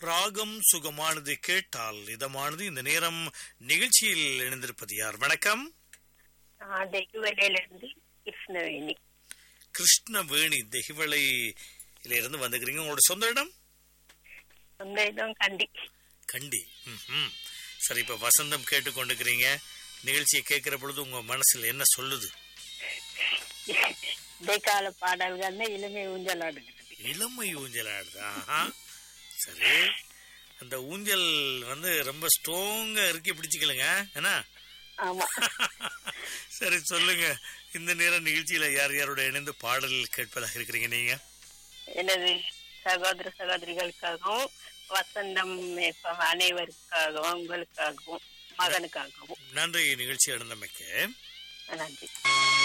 ராகம் சுகமானது கேட்டால் இதமானது இந்த நேரம் நிகழ்ச்சியில் இணைந்திருப்பது யார் வணக்கம் தெய்வலையில இருந்து கிருஷ்ணவேணி கிருஷ்ணவேணி தெஹிவளை இருந்து வந்துக்கிறீங்க உங்களோட சொந்த இடம் சொந்த இடம் கண்டி கண்டி ம்ஹும். சரி இப்ப வசந்தம் கேட்டுக்கொண்டிருக்கிறீங்க நிகழ்ச்சியை கேட்கிற பொழுது உங்க மனசுல என்ன சொல்லுது இடைக்கால பாடல்கள் இளமை ஊஞ்சல் ஆடுகிறது இளமை ஊஞ்சல் ஆடுதா ஆஹா. சரி அந்த ஊஞ்சல் வந்து ரொம்ப ஸ்ட்ராங்கா இறுக்கி பிடிச்சுக்கலுங்க என்ன ஆமா சரி சொல்லுங்க இந்த நேரம் நிகழ்ச்சியில யார் யாரோட இணைந்து பாடல் கேட்பதாக இருக்கிறீங்க நீங்க எனது சகோதர சகோதரிகளுக்காகவும் வசந்தம் FM அனைவருக்காகவும் உங்களுக்காகவும் மகனுக்காகவும் நன்றி நிகழ்ச்சி நடந்தமைக்கு நன்றி